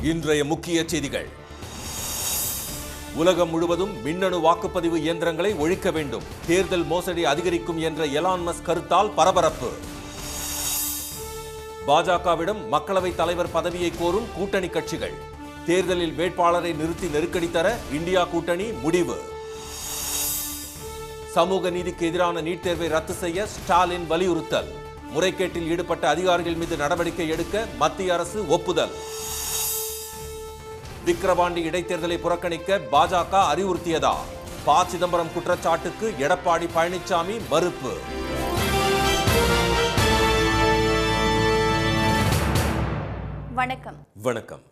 இன்றைய முக்கிய செய்திகள் உலகம் முழுவதும் மின்னணு வாக்குப்பதிவு இயந்திரங்களை ஒழிக்க வேண்டும் தேர்தல் மோசடி அதிகரிக்கும் என்ற எலான் மஸ்க் கருத்தால் பரபரப்பு பாஜகவிடம் மக்களவைத் தலைவர் பதவியை கோரும் கூட்டணி கட்சிகள் தேர்தலில் வேட்பாளரை நிறுத்தி நெருக்கடி தர இந்தியா கூட்டணி முடிவு சமூக நீதிக்கு எதிரான நீட் தேர்வை ரத்து செய்ய ஸ்டாலின் வலியுறுத்தல் முறைகேட்டில் ஈடுபட்ட அதிகாரிகள் மீது நடவடிக்கை எடுக்க மத்திய அரசு ஒப்புதல் விக்கிரவாண்டி இடைத்தேர்தலை புறக்கணிக்க பாஜக அறிவுறுத்தியதா ப சிதம்பரம் குற்றச்சாட்டுக்கு எடப்பாடி பழனிசாமி மறுப்பு வணக்கம் வணக்கம்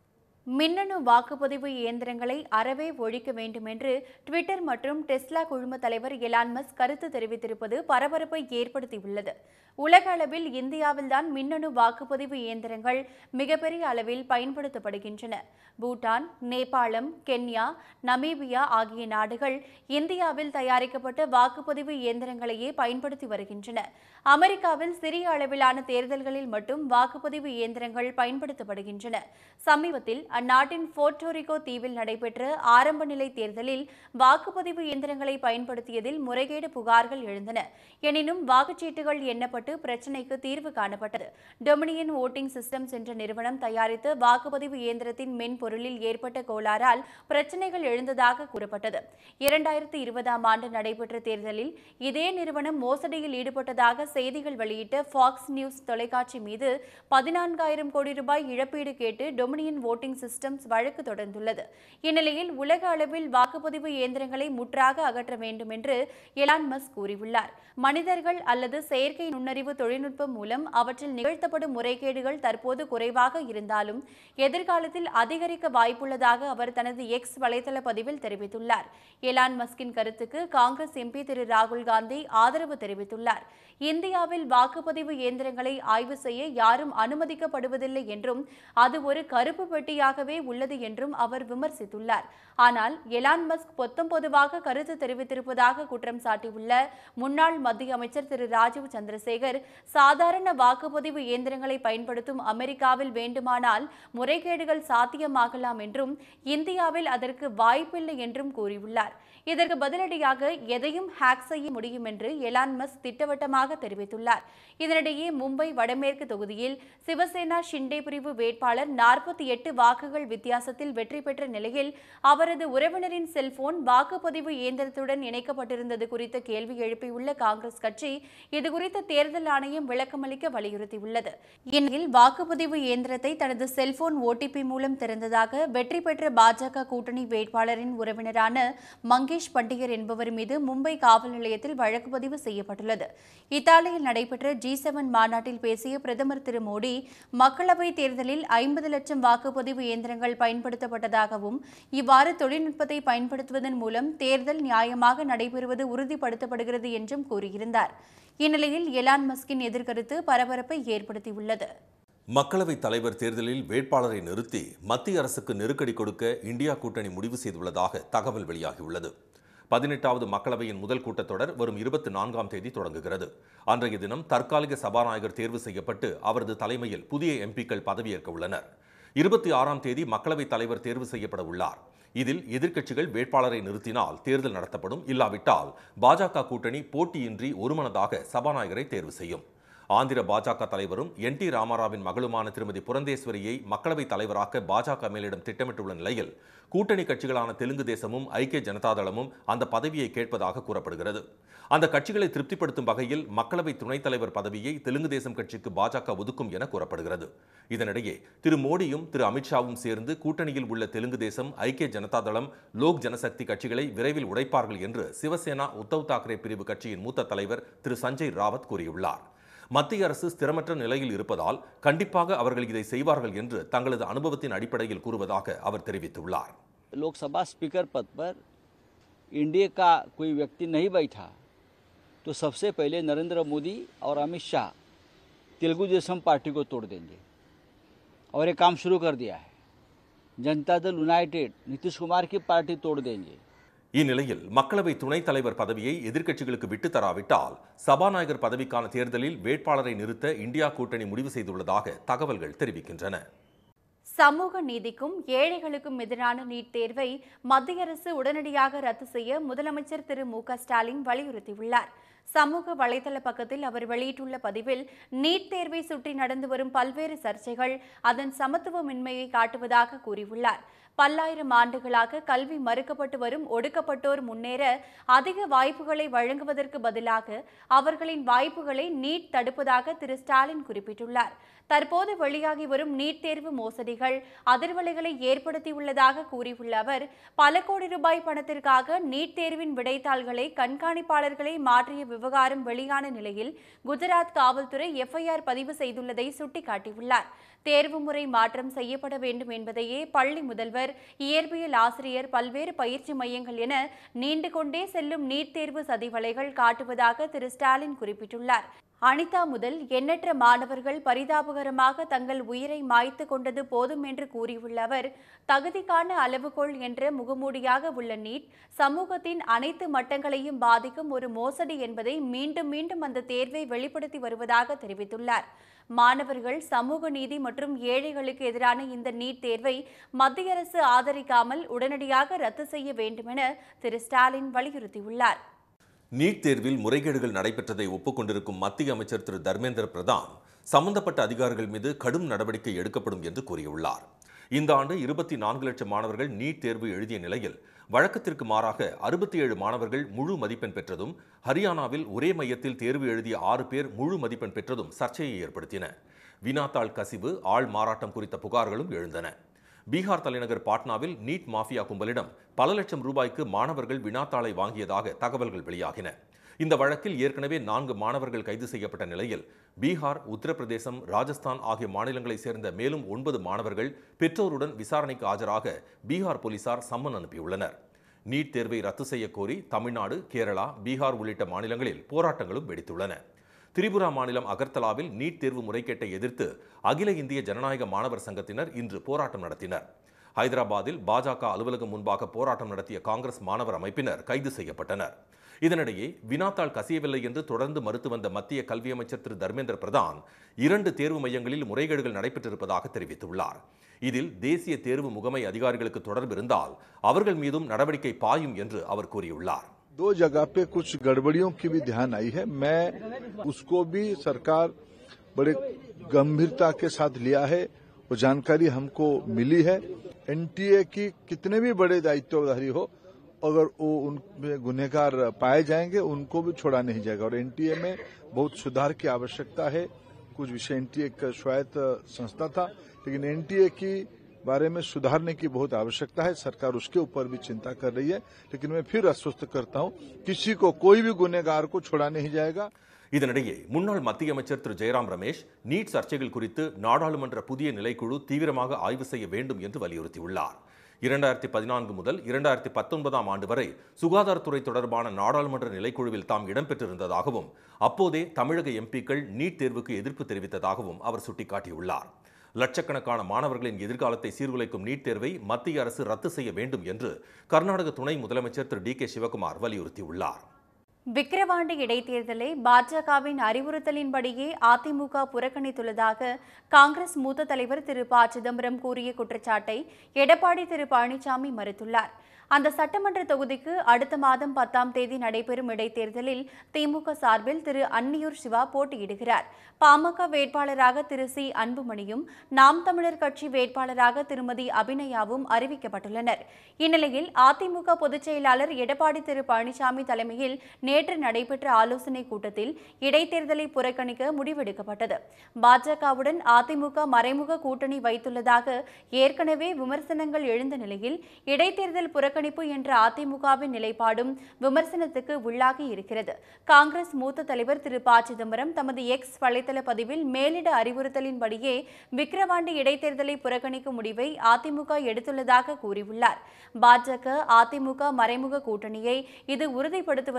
மின்னணு வாக்குப்பதிவு இயந்திரங்களை அறவே ஒழிக்க வேண்டும் என்று ட்விட்டர் மற்றும் டெஸ்லா குழும தலைவர் எலான் மஸ்க் கருத்து தெரிவித்திருப்பது பரபரப்பை ஏற்படுத்தியுள்ளது உலக அளவில் இந்தியாவில்தான் மின்னணு வாக்குப்பதிவு இயந்திரங்கள் மிகப்பெரிய அளவில் பயன்படுத்தப்படுகின்றன பூட்டான் நேபாளம் கென்யா நமீபியா ஆகிய நாடுகள் இந்தியாவில் தயாரிக்கப்பட்ட வாக்குப்பதிவு இயந்திரங்களையே பயன்படுத்தி வருகின்றன அமெரிக்காவில் சிறிய அளவிலான தேர்தல்களில் மட்டும் வாக்குப்பதிவு இயந்திரங்கள் பயன்படுத்தப்படுகின்றன சமீபத்தில் அந்நாட்டின் போர்ட்டோரிகோ தீவில் நடைபெற்ற ஆரம்ப நிலை தேர்தலில் வாக்குப்பதிவு இயந்திரங்களை பயன்படுத்தியதில் முறைகேடு புகார்கள் எழுந்தன எனினும் வாக்குச்சீட்டுகள் எண்ணப்பட்டு பிரச்சினைக்கு தீர்வு காணப்பட்டது டொமினியன் ஓட்டிங் சிஸ்டம்ஸ் என்ற நிறுவனம் தயாரித்த வாக்குப்பதிவு இயந்திரத்தின் மென்பொருளில் ஏற்பட்ட கோளாறால் பிரச்சினைகள் எழுந்ததாக கூறப்பட்டது இரண்டாயிரத்தி இருபதாம் ஆண்டு நடைபெற்ற தேர்தலில் இதே நிறுவனம் மோசடியில் ஈடுபட்டதாக செய்திகள் வெளியிட்ட ஃபாக்ஸ் நியூஸ் தொலைக்காட்சி மீது பதினான்காயிரம் கோடி ரூபாய் இழப்பீடு கேட்டு டொமினியன் ஓட்டிங் சிஸ்டம்ஸ் வழக்கு தொடர்ந்துள்ளது இந்நிலையில் உலக அளவில் வாக்குப்பதிவு இயந்திரங்களை முற்றாக அகற்ற வேண்டும் என்று எலான் மஸ்க் கூறியுள்ளார் மனிதர்கள் அல்லது செயற்கை நுண்ணறிவு தொழில்நுட்பம் மூலம் அவற்றில் நிகழ்த்தப்படும் முறைகேடுகள் தற்போது குறைவாக இருந்தாலும் எதிர்காலத்தில் அதிகரிக்க வாய்ப்புள்ளதாக அவர் தனது எக்ஸ் வலைதள பதிவில் தெரிவித்துள்ளார் எலான் மஸ்கின் கருத்துக்கு காங்கிரஸ் எம்பி திரு ராகுல் காந்தி ஆதரவு தெரிவித்துள்ளார் இந்தியாவில் வாக்குப்பதிவு இயந்திரங்களை ஆய்வு செய்ய யாரும் அனுமதிக்கப்படுவதில்லை என்றும் அது ஒரு கருப்பு பெட்டியாகவே உள்ளது என்றும் அவர் விமர்சித்துள்ளார் ஆனால் எலான் மஸ்க் பொத்தம் பொதுவாக கருத்து தெரிவித்திருப்பதாக குற்றம் சாட்டியுள்ள முன்னாள் மத்திய அமைச்சர் திரு ராஜீவ் சந்திரசேகர் சாதாரண வாக்குப்பதிவு இயந்திரங்களை பயன்படுத்தும் அமெரிக்காவில் வேண்டுமானால் முறைகேடுகள் சாத்தியமாகலாம் என்றும் இந்தியாவில் அதற்கு வாய்ப்பில்லை என்றும் கூறியுள்ளார் இதற்கு பதிலடியாக எதையும் ஹேக் செய்ய முடியும் என்று எலான் மஸ்க் திட்டவட்டமாக தெரிவித்துள்ளார் இதனிடையே மும்பை வடமேற்கு தொகுதியில் சிவசேனா ஷிண்டே பிரிவு வேட்பாளர் நாற்பத்தி எட்டு வாக்குகள் வித்தியாசத்தில் வெற்றி பெற்ற நிலையில் அவரது உறவினரின் செல்போன் வாக்குப்பதிவு இயந்திரத்துடன் இணைக்கப்பட்டிருந்தது குறித்த கேள்வி எழுப்பியுள்ள காங்கிரஸ் கட்சி இதுகுறித்து தேர்தல் ஆணையம் விளக்கமளிக்க வலியுறுத்தியுள்ளது இந்நிலையில் வாக்குப்பதிவு இயந்திரத்தை தனது செல்போன் ஓடிபி மூலம் திறந்ததாக வெற்றி பெற்ற பாஜக கூட்டணி வேட்பாளரின் உறவினரான மங்கேஷ் பண்டிகர் என்பவர் மீது மும்பை காவல் நிலையத்தில் வழக்கு பதிவு செய்யப்பட்டுள்ளது இத்தாலியில் நடைபெற்ற ஜி செவன் மாநாட்டில் பேசிய பிரதமர் திரு மோடி மக்களவை தேர்தலில் ஐம்பது லட்சம் வாக்குப்பதிவு இயந்திரங்கள் பயன்படுத்தப்பட்டதாகவும் இவ்வாறு தொழில்நுட்பத்தை பயன்படுத்துவதன் மூலம் தேர்தல் நியாயமாக நடைபெறுவது உறுதிப்படுத்தப்படுகிறது என்றும் கூறியிருந்தார் இந்நிலையில் எலான் மஸ்கின் எதிர்கருத்து பரபரப்பை ஏற்படுத்தியுள்ளது மக்களவைத் தலைவர் தேர்தலில் வேட்பாளரை நிறுத்தி மத்திய அரசுக்கு நெருக்கடி கொடுக்க இந்தியா கூட்டணி முடிவு செய்துள்ளதாக தகவல் வெளியாகியுள்ளது பதினெட்டாவது மக்களவையின் முதல் கூட்டத்தொடர் வரும் இருபத்தி நான்காம் தேதி தொடங்குகிறது அன்றைய தினம் தற்காலிக சபாநாயகர் தேர்வு செய்யப்பட்டு அவரது தலைமையில் புதிய எம்பிக்கள் பதவியேற்க உள்ளனர் இருபத்தி ஆறாம் தேதி மக்களவைத் தலைவர் தேர்வு செய்யப்பட உள்ளார் இதில் எதிர்க்கட்சிகள் வேட்பாளரை நிறுத்தினால் தேர்தல் நடத்தப்படும் இல்லாவிட்டால் பாஜக கூட்டணி போட்டியின்றி ஒருமனதாக சபாநாயகரை தேர்வு செய்யும் ஆந்திர பாஜக தலைவரும் என் டி ராமாராவின் மகளுமான திருமதி புரந்தேஸ்வரியை மக்களவைத் தலைவராக்க பாஜக மேலிடம் திட்டமிட்டுள்ள நிலையில் கூட்டணி கட்சிகளான தெலுங்கு தேசமும் ஐக்கிய ஜனதாதளமும் அந்த பதவியை கேட்பதாக கூறப்படுகிறது அந்த கட்சிகளை திருப்திப்படுத்தும் வகையில் மக்களவை துணைத் தலைவர் பதவியை தெலுங்கு தேசம் கட்சிக்கு பாஜக ஒதுக்கும் என கூறப்படுகிறது இதனிடையே திரு மோடியும் திரு அமித்ஷாவும் சேர்ந்து கூட்டணியில் உள்ள தெலுங்கு தேசம் ஐக்கிய ஜனதாதளம் லோக் ஜனசக்தி கட்சிகளை விரைவில் உடைப்பார்கள் என்று சிவசேனா உத்தவ் தாக்கரே பிரிவு கட்சியின் மூத்த தலைவர் திரு சஞ்சய் ராவத் கூறியுள்ளார் மத்திய அரசு ஸ்திரமற்ற நிலையில் இருப்பதால் கண்டிப்பாக அவர்கள் இதை செய்வார்கள் என்று தங்களது அனுபவத்தின் அடிப்படையில் கூறுவதாக அவர் தெரிவித்துள்ளார் लोकसभा स्पीकर पद पर एनडीए का कोई व्यक्ति नहीं बैठा तो सबसे पहले नरेंद्र मोदी और अमित शाह तेलुगु देशम पार्टी को तोड़ देंगे और ये काम शुरू कर दिया है जनता दल यूनाइटेड नीतीश कुमार की पार्टी तोड़ देंगे இந்நிலையில் மக்களவை துணைத் தலைவர் பதவியை எதிர்க்கட்சிகளுக்கு விட்டு தராவிட்டால் சபாநாயகர் பதவிக்கான தேர்தலில் வேட்பாளரை நிறுத்த இந்தியா கூட்டணி முடிவு செய்துள்ளதாக தகவல்கள் தெரிவிக்கின்றன சமூக நீதிக்கும் ஏழைகளுக்கும் எதிரான நீட் தேர்வை மத்திய அரசு உடனடியாக ரத்து செய்ய முதலமைச்சர் திரு மு க ஸ்டாலின் வலியுறுத்தியுள்ளார் சமூக வலைதள பக்கத்தில் அவர் வெளியிட்டுள்ள பதிவில் நீட் தேர்வை சுற்றி நடந்து வரும் பல்வேறு சர்ச்சைகள் அதன் சமத்துவமின்மையை காட்டுவதாக கூறியுள்ளார் பல்லாயிரம் ஆண்டுகளாக கல்வி மறுக்கப்பட்டு வரும் ஒடுக்கப்பட்டோர் முன்னேற அதிக வாய்ப்புகளை வழங்குவதற்கு பதிலாக அவர்களின் வாய்ப்புகளை நீட் தடுப்பதாக திரு ஸ்டாலின் குறிப்பிட்டுள்ளார் தற்போது வெளியாகி வரும் நீட் தேர்வு மோசடிகள் அதிர்வலைகளை ஏற்படுத்தியுள்ளதாக கூறியுள்ள அவர் பல கோடி ரூபாய் பணத்திற்காக நீட் தேர்வின் விடைத்தாள்களை கண்காணிப்பாளர்களை மாற்றிய விவகாரம் வெளியான நிலையில் குஜராத் காவல்துறை எஃப்ஐஆர் பதிவு செய்துள்ளதை சுட்டிக்காட்டியுள்ளார் தேர்வு முறை மாற்றம் செய்யப்பட வேண்டும் என்பதையே பள்ளி முதல்வர் இயற்பியல் ஆசிரியர் பல்வேறு பயிற்சி மையங்கள் என நீண்டு கொண்டே செல்லும் நீட் தேர்வு சதிவலைகள் காட்டுவதாக திரு ஸ்டாலின் குறிப்பிட்டுள்ளார் அனிதா முதல் எண்ணற்ற மாணவர்கள் பரிதாபகரமாக தங்கள் உயிரை மாய்த்து கொண்டது போதும் என்று கூறியுள்ள அவர் தகுதிக்கான அளவுகோல் என்ற முகமூடியாக உள்ள நீட் சமூகத்தின் அனைத்து மட்டங்களையும் பாதிக்கும் ஒரு மோசடி என்பதை மீண்டும் மீண்டும் அந்த தேர்வை வெளிப்படுத்தி வருவதாக தெரிவித்துள்ளார் மாணவர்கள் சமூக நீதி மற்றும் ஏழைகளுக்கு எதிரான இந்த நீட் தேர்வை மத்திய அரசு ஆதரிக்காமல் உடனடியாக ரத்து செய்ய வேண்டுமென திரு ஸ்டாலின் வலியுறுத்தியுள்ளார் நீட் தேர்வில் முறைகேடுகள் நடைபெற்றதை ஒப்புக்கொண்டிருக்கும் மத்திய அமைச்சர் திரு தர்மேந்திர பிரதான் சம்பந்தப்பட்ட அதிகாரிகள் மீது கடும் நடவடிக்கை எடுக்கப்படும் என்று கூறியுள்ளார் இந்த ஆண்டு இருபத்தி நான்கு லட்சம் மாணவர்கள் நீட் தேர்வு எழுதிய நிலையில் வழக்கத்திற்கு மாறாக அறுபத்தி ஏழு மாணவர்கள் முழு மதிப்பெண் பெற்றதும் ஹரியானாவில் ஒரே மையத்தில் தேர்வு எழுதிய ஆறு பேர் முழு மதிப்பெண் பெற்றதும் சர்ச்சையை ஏற்படுத்தின வினாத்தாள் கசிவு ஆள் மாறாட்டம் குறித்த புகார்களும் எழுந்தன பீகார் தலைநகர் பாட்னாவில் நீட் மாஃபியா கும்பலிடம் பல லட்சம் ரூபாய்க்கு மாணவர்கள் வினாத்தாளை வாங்கியதாக தகவல்கள் வெளியாகின இந்த வழக்கில் ஏற்கனவே நான்கு மாணவர்கள் கைது செய்யப்பட்ட நிலையில் பீகார் உத்தரப்பிரதேசம் ராஜஸ்தான் ஆகிய மாநிலங்களைச் சேர்ந்த மேலும் ஒன்பது மாணவர்கள் பெற்றோருடன் விசாரணைக்கு ஆஜராக பீகார் போலீசார் சம்மன் அனுப்பியுள்ளனர் நீட் தேர்வை ரத்து செய்ய கோரி தமிழ்நாடு கேரளா பீகார் உள்ளிட்ட மாநிலங்களில் போராட்டங்களும் வெடித்துள்ளன திரிபுரா மாநிலம் அகர்தலாவில் நீட் தேர்வு முறைகேட்டை எதிர்த்து அகில இந்திய ஜனநாயக மாணவர் சங்கத்தினர் இன்று போராட்டம் நடத்தினர் ஹைதராபாத்தில் பாஜக அலுவலகம் முன்பாக போராட்டம் நடத்திய காங்கிரஸ் மாணவர் அமைப்பினர் கைது செய்யப்பட்டனர் இதனிடையே வினாத்தாள் கசியவில்லை என்று தொடர்ந்து மறுத்து வந்த மத்திய கல்வி அமைச்சர் திரு தர்மேந்திர பிரதான் இரண்டு தேர்வு மையங்களில் முறைகேடுகள் நடைபெற்றிருப்பதாக தெரிவித்துள்ளார் இதில் தேசிய தேர்வு முகமை அதிகாரிகளுக்கு தொடர்பு இருந்தால் அவர்கள் மீதும் நடவடிக்கை பாயும் என்று அவர் கூறியுள்ளார் दो जगह पे कुछ गड़बड़ियों की भी ध्यान आई है मैं उसको भी सरकार बड़े गंभीरता के साथ लिया है वो जानकारी हमको मिली है एनटीए की कितने भी बड़े दायित्वधारी हो अगर वो उनमें गुनहगार पाए जाएंगे उनको भी छोड़ा नहीं जाएगा और एनटीए में बहुत सुधार की आवश्यकता है कुछ विषय एनटीए एक स्वायत्त संस्था था लेकिन एनटीए की बारे में सुधारने की बहुत आवश्यकता है सरकार उसके ऊपर भी चिंता कर रही है लेकिन मैं फिर आश्वस्त करता हूं किसी को कोई भी गुनहगार को छोड़ा नहीं जाएगा இதனிடையே முன்னாள் மத்திய அமைச்சர் திரு ஜெயராம் ரமேஷ் நீட் சர்ச்சைகள் குறித்து நாடாளுமன்ற புதிய நிலைக்குழு தீவிரமாக ஆய்வு செய்ய வேண்டும் என்று வலியுறுத்தியுள்ளார் இரண்டாயிரத்தி பதினான்கு முதல் இரண்டாயிரத்தி பத்தொன்பதாம் ஆண்டு வரை சுகாதாரத்துறை தொடர்பான நாடாளுமன்ற நிலைக்குழுவில் தாம் இடம்பெற்றிருந்ததாகவும் அப்போதே தமிழக எம்பிக்கள் நீட் தேர்வுக்கு எதிர்ப்பு தெரிவித்ததாகவும் அவர் சுட்டிக்காட்டியுள்ளார் லட்சக்கணக்கான மாணவர்களின் எதிர்காலத்தை சீர்குலைக்கும் நீட் தேர்வை மத்திய அரசு ரத்து செய்ய வேண்டும் என்று கர்நாடக துணை முதலமைச்சர் திரு டி கே சிவகுமார் வலியுறுத்தியுள்ளார் விக்கிரவாண்டி இடைத்தேர்தலை பாஜகவின் அறிவுறுத்தலின்படியே அதிமுக புறக்கணித்துள்ளதாக காங்கிரஸ் மூத்த தலைவர் திரு ப சிதம்பரம் கூறிய குற்றச்சாட்டை எடப்பாடி திரு பழனிசாமி மறுத்துள்ளார் அந்த சட்டமன்ற தொகுதிக்கு அடுத்த மாதம் பத்தாம் தேதி நடைபெறும் இடைத்தேர்தலில் திமுக சார்பில் திரு அன்னியூர் சிவா போட்டியிடுகிறார் பாமக வேட்பாளராக திரு சி அன்புமணியும் நாம் தமிழர் கட்சி வேட்பாளராக திருமதி அபிநயாவும் அறிவிக்கப்பட்டுள்ளனர் இந்நிலையில் அதிமுக பொதுச் செயலாளர் எடப்பாடி திரு பழனிசாமி தலைமையில் நேற்று நடைபெற்ற ஆலோசனைக் கூட்டத்தில் இடைத்தேர்தலை புறக்கணிக்க முடிவெடுக்கப்பட்டது பாஜகவுடன் அதிமுக மறைமுக கூட்டணி வைத்துள்ளதாக ஏற்கனவே விமர்சனங்கள் எழுந்த நிலையில் இடைத்தேர்தல் புறக்கணிப்பு என்ற அதிமுகவின் நிலைப்பாடும் விமர்சனத்துக்கு உள்ளாகி இருக்கிறது காங்கிரஸ் மூத்த தலைவர் திரு ப சிதம்பரம் தமது எக்ஸ் வலைதள பதிவில் மேலிட அறிவுறுத்தலின்படியே விக்கிரவாண்டி இடைத்தேர்தலை புறக்கணிக்கும் முடிவை அதிமுக எடுத்துள்ளதாக கூறியுள்ளார் பாஜக அதிமுக மறைமுக கூட்டணியை இது உறுதிப்படுத்துவதாகவும்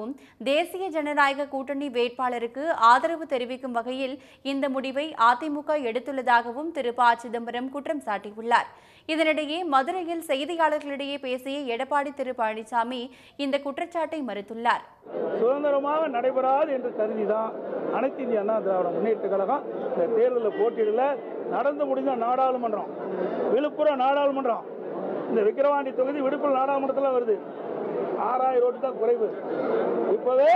வருவதாகவும் தேசிய ஜனநாயக கூட்டணி வேட்பாளருக்கு ஆதரவு தெரிவிக்கும் வகையில் இந்த முடிவை அதிமுக எடுத்துள்ளதாகவும் திரு ப சிதம்பரம் குற்றம் சாட்டியுள்ளார் இதனிடையே மதுரையில் செய்தியாளர்களிடையே பேசிய எடப்பாடி திரு பழனிசாமி இந்த குற்றச்சாட்டை மறுத்துள்ளார் சுதந்திரமாக நடைபெறாது என்று கருதி தான் அனைத்து இந்திய அண்ணா திராவிட முன்னேற்ற கழகம் இந்த தேர்தலில் போட்டியிடல நடந்து முடிந்த நாடாளுமன்றம் விழுப்புரம் நாடாளுமன்றம் இந்த விக்கிரவாண்டி தொகுதி விழுப்புரம் நாடாளுமன்றத்தில் வருது ஆறாயிரம் ஓட்டு தான் குறைவு இப்போவே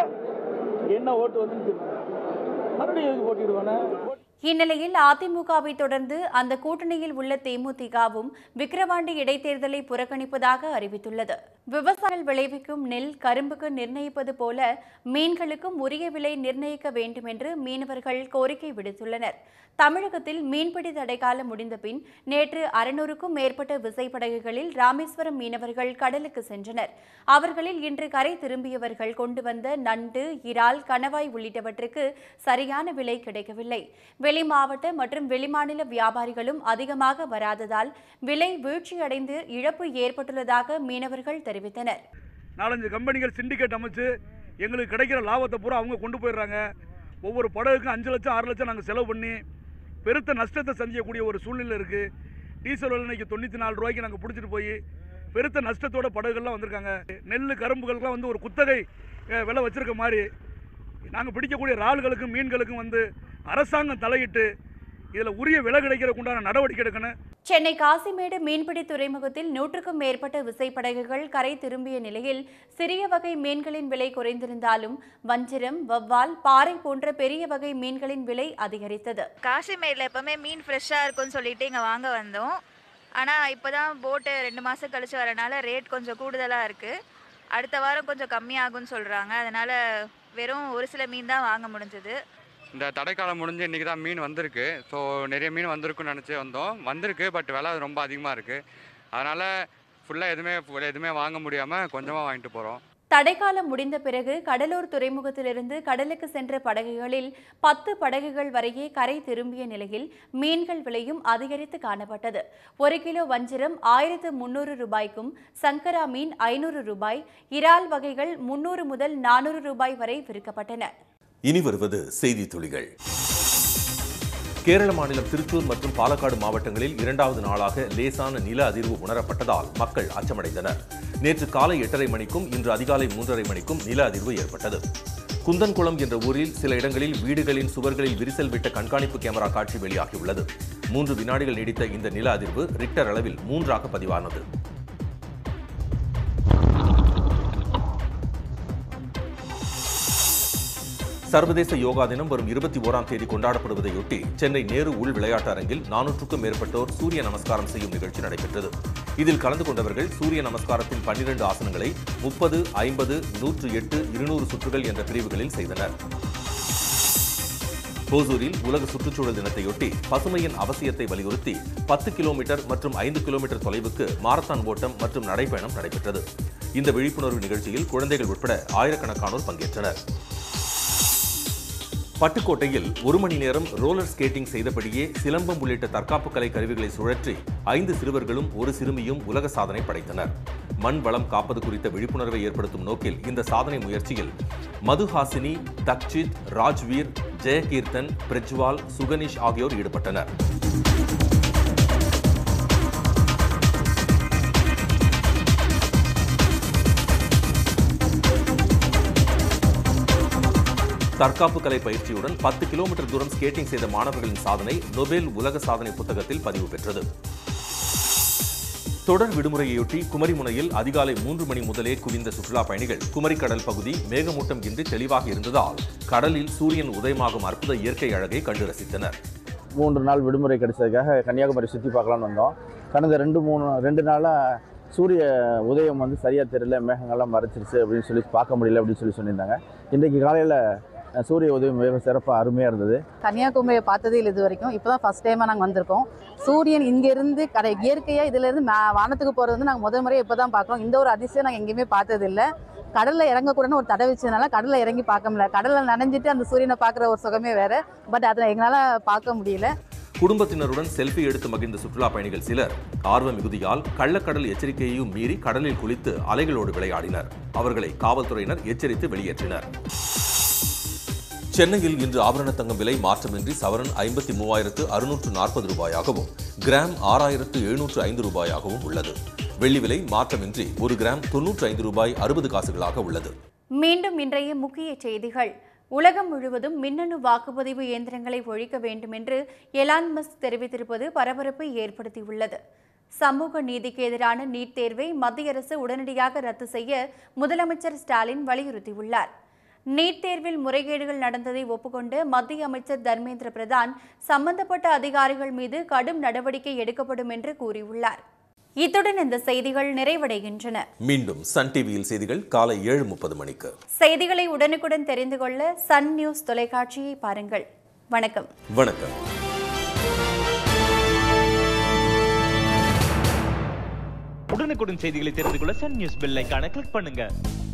என்ன ஓட்டு வந்து மறுபடியும் எதுக்கு போட்டிடுவானே இந்நிலையில் அதிமுகவை தொடர்ந்து அந்த கூட்டணியில் உள்ள தேமுதிகவும் விக்கிரவாண்டி இடைத்தேர்தலை புறக்கணிப்பதாக அறிவித்துள்ளது விவசாயிகள் விளைவிக்கும் நெல் கரும்புக்கு நிர்ணயிப்பது போல மீன்களுக்கும் உரிய விலை நிர்ணயிக்க வேண்டும் என்று மீனவர்கள் கோரிக்கை விடுத்துள்ளனர் தமிழகத்தில் மீன்பிடி தடைக்காலம் முடிந்த பின் நேற்று அறுநூறுக்கும் மேற்பட்ட விசைப்படகுகளில் ராமேஸ்வரம் மீனவர்கள் கடலுக்கு சென்றனர் அவர்களில் இன்று கரை திரும்பியவர்கள் கொண்டு வந்த நண்டு இறால் கணவாய் உள்ளிட்டவற்றுக்கு சரியான விலை கிடைக்கவில்லை வெளி மாவட்ட மற்றும் வெளிமாநில வியாபாரிகளும் அதிகமாக வராததால் விலை வீழ்ச்சியடைந்து இழப்பு ஏற்பட்டுள்ளதாக மீனவர்கள் தெரிவித்தனர் நாலஞ்சு கம்பெனிகள் சிண்டிகேட் அமைச்சு எங்களுக்கு கிடைக்கிற லாபத்தை பூரா அவங்க கொண்டு போயிடுறாங்க ஒவ்வொரு படகுக்கும் அஞ்சு லட்சம் ஆறு லட்சம் நாங்கள் செலவு பண்ணி பெருத்த நஷ்டத்தை சந்திக்கக்கூடிய ஒரு சூழ்நிலை இருக்குது டீசல் விலை இன்னைக்கு தொண்ணூற்றி நாலு ரூபாய்க்கு நாங்கள் பிடிச்சிட்டு போய் பெருத்த நஷ்டத்தோட படகுகள்லாம் வந்திருக்காங்க நெல் கரும்புகளுக்கெல்லாம் வந்து ஒரு குத்தகை அஹ், விலை வச்சிருக்க மாதிரி நாங்கள் பிடிக்கக்கூடிய இறால்களுக்கும் மீன்களுக்கும் வந்து அரசாங்கம் தலையிட்டு இதில் உரிய விலை கிடைக்கிறதுக்கு உண்டான நடவடிக்கை எடுக்கணும் சென்னை காசிமேடு மீன்பிடி துறைமுகத்தில் நூற்றுக்கும் மேற்பட்ட விசைப்படகுகள் கரை திரும்பிய நிலையில் சிறிய வகை மீன்களின் விலை குறைந்திருந்தாலும் வஞ்சிரம் வவ்வால் பாறை போன்ற பெரிய வகை மீன்களின் விலை அதிகரித்தது காசிமேடில் எப்போவுமே மீன் ஃப்ரெஷ்ஷாக இருக்கும்னு சொல்லிட்டு இங்கே வாங்க வந்தோம் ஆனால் இப்போ தான் போட்டு ரெண்டு மாதம் கழிச்சு வரனால ரேட் கொஞ்சம் கூடுதலாக இருக்குது அடுத்த வாரம் கொஞ்சம் கம்மியாகும்னு சொல்கிறாங்க அதனால் வெறும் ஒரு சில மீன் தான் வாங்க முடிஞ்சது இந்த தடைக்காலம் முடிஞ்சு இன்றைக்கி தான் மீன் வந்திருக்கு ஸோ நிறைய மீன் வந்திருக்குன்னு நினச்சி வந்தோம் வந்திருக்கு பட் விலை ரொம்ப அதிகமாக இருக்குது அதனால் ஃபுல்லாக எதுவுமே எதுவுமே வாங்க முடியாமல் கொஞ்சமாக வாங்கிட்டு போகிறோம் தடைக்காலம் முடிந்த பிறகு கடலூர் துறைமுகத்திலிருந்து கடலுக்கு சென்ற படகுகளில் பத்து படகுகள் வரையே கரை திரும்பிய நிலையில் மீன்கள் விலையும் அதிகரித்து காணப்பட்டது ஒரு கிலோ வஞ்சிரம் ஆயிரத்து முன்னூறு ரூபாய்க்கும் சங்கரா மீன் ஐநூறு ரூபாய் இறால் வகைகள் முன்னூறு முதல் நானூறு ரூபாய் வரை விற்கப்பட்டன இனி வருவது செய்தி துளிகள் கேரள மாநிலம் திருச்சூர் மற்றும் பாலக்காடு மாவட்டங்களில் இரண்டாவது நாளாக லேசான நில அதிர்வு உணரப்பட்டதால் மக்கள் அச்சமடைந்தனர் நேற்று காலை எட்டரை மணிக்கும் இன்று அதிகாலை மூன்றரை மணிக்கும் நில அதிர்வு ஏற்பட்டது குந்தன்குளம் என்ற ஊரில் சில இடங்களில் வீடுகளின் சுவர்களில் விரிசல் விட்ட கண்காணிப்பு கேமரா காட்சி வெளியாகியுள்ளது மூன்று வினாடிகள் நீடித்த இந்த நில அதிர்வு ரிக்டர் அளவில் மூன்றாக பதிவானது சர்வதேச யோகா தினம் வரும் இருபத்தி ஓராம் தேதி கொண்டாடப்படுவதையொட்டி சென்னை நேரு உள் விளையாட்டு அரங்கில் நானூற்றுக்கும் மேற்பட்டோர் சூரிய நமஸ்காரம் செய்யும் நிகழ்ச்சி நடைபெற்றது இதில் கலந்து கொண்டவர்கள் சூரிய நமஸ்காரத்தின் பன்னிரண்டு ஆசனங்களை முப்பது ஐம்பது நூற்று எட்டு இருநூறு சுற்றுகள் என்ற பிரிவுகளில் செய்தனர் ஓசூரில் உலக சுற்றுச்சூழல் தினத்தையொட்டி பசுமையின் அவசியத்தை வலியுறுத்தி பத்து கிலோமீட்டர் மற்றும் ஐந்து கிலோமீட்டர் தொலைவுக்கு மாரத்தான் ஓட்டம் மற்றும் நடைப்பயணம் நடைபெற்றது இந்த விழிப்புணர்வு நிகழ்ச்சியில் குழந்தைகள் உட்பட ஆயிரக்கணக்கானோர் பங்கேற்றனர் பட்டுக்கோட்டையில் ஒரு மணி நேரம் ரோலர் ஸ்கேட்டிங் செய்தபடியே சிலம்பம் உள்ளிட்ட தற்காப்பு கலை கருவிகளை சுழற்றி ஐந்து சிறுவர்களும் ஒரு சிறுமியும் உலக சாதனை படைத்தனர் மண் வளம் காப்பது குறித்த விழிப்புணர்வை ஏற்படுத்தும் நோக்கில் இந்த சாதனை முயற்சியில் மதுஹாசினி தக்ஷித் ராஜ்வீர் ஜெயகீர்த்தன் பிரஜ்வால் சுகனிஷ் ஆகியோர் ஈடுபட்டனர் தற்காப்பு கலை பயிற்சியுடன் பத்து கிலோமீட்டர் தூரம் ஸ்கேட்டிங் செய்த மாணவர்களின் சாதனை நொபேல் உலக சாதனை புத்தகத்தில் பதிவு பெற்றது தொடர் விடுமுறையொட்டி குமரிமுனையில் அதிகாலை மூன்று மணி முதலே குவிந்த சுற்றுலா பயணிகள் குமரிக்கடல் பகுதி மேகமூட்டம் இன்றி தெளிவாக இருந்ததால் கடலில் சூரியன் உதயமாகும் அற்புத இயற்கை அழகை கண்டு ரசித்தனர் மூன்று நாள் விடுமுறை கிடைச்சதுக்காக கன்னியாகுமரி சுற்றி பார்க்கலான்னு வந்தோம் கடந்த ரெண்டு மூணு ரெண்டு நாளாக சூரிய உதயம் வந்து சரியாக தெரியல மேகங்கள்லாம் மறைச்சிருச்சு அப்படின்னு சொல்லி பார்க்க முடியல அப்படின்னு சொல்லி சொல்லியிருந்தாங்க இன்றைக்கு காலையில் சூரிய உதயம் மிக சிறப்பாக அருமையாக இருந்தது கன்னியாகுமரியை பார்த்ததே இல்லை இது வரைக்கும் இப்போ தான் ஃபஸ்ட் டைமாக நாங்கள் வந்திருக்கோம் சூரியன் இங்கேருந்து கடை இயற்கையாக இதிலேருந்து மே வானத்துக்கு போகிறது வந்து நாங்கள் முதல் முறையாக இப்போ தான் பார்க்குறோம் இந்த ஒரு அதிசயம் நாங்கள் எங்கேயுமே பார்த்ததில்ல கடலில் இறங்கக்கூடாதுன்னு ஒரு தடை வச்சதுனால கடலில் இறங்கி பார்க்க முடியல கடலில் நனைஞ்சிட்டு அந்த சூரியனை பார்க்குற ஒரு சுகமே வேறு பட் அதை எங்களால் பார்க்க முடியல குடும்பத்தினருடன் செல்ஃபி எடுத்து மகிழ்ந்த சுற்றுலா பயணிகள் சிலர் ஆர்வ மிகுதியால் கள்ளக்கடல் எச்சரிக்கையையும் மீறி கடலில் குளித்து அலைகளோடு விளையாடினர் அவர்களை காவல்துறையினர் எச்சரித்து வெளியேற்றினர் சென்னையில் இன்று ஆபரண தங்கம் விலை மாற்றமின்றி சவரன் ஐம்பத்தி மூவாயிரத்து அறுநூற்று நாற்பது ரூபாயாகவும் கிராம் ஆறாயிரத்து எழுநூற்று ஐந்து ரூபாயாகவும் உள்ளது வெள்ளி விலை மாற்றமின்றி ஒரு கிராம் தொன்னூற்று ஐந்து ரூபாய் அறுபது காசுகளாக உள்ளது மீண்டும் இன்றைய முக்கிய செய்திகள் உலகம் முழுவதும் மின்னணு வாக்குப்பதிவு இயந்திரங்களை ஒழிக்க வேண்டும் என்று எலான் மஸ்க் தெரிவித்திருப்பது பரபரப்பை ஏற்படுத்தியுள்ளது சமூக நீதிக்கு எதிரான நீட் தேர்வை மத்திய அரசு உடனடியாக ரத்து செய்ய முதலமைச்சர் ஸ்டாலின் வலியுறுத்தியுள்ளார் நீட் தேர்வில் முறைகேடுகள் நடந்ததை ஒப்புக்கொண்ட மத்திய அமைச்சர் தர்மேந்திர பிரதான் சம்பந்தப்பட்ட அதிகாரிகள் மீது கடும் நடவடிக்கை எடுக்கப்படும் என்று கூறியுள்ளார் இத்துடன் இந்த செய்திகள் நிறைவடைகின்றன மீண்டும் சன் டிவியில் செய்திகள் காலை ஏழு முப்பது மணிக்கு செய்திகளை உடனுக்குடன் தெரிந்து கொள்ள சன் நியூஸ் தொலைக்காட்சியை பாருங்கள் வணக்கம் வணக்கம் உடனுக்குடன் செய்திகளை தெரிந்து கொள்ள சன் நியூஸ் பெல் ஐகானை கிளிக் பண்ணுங்க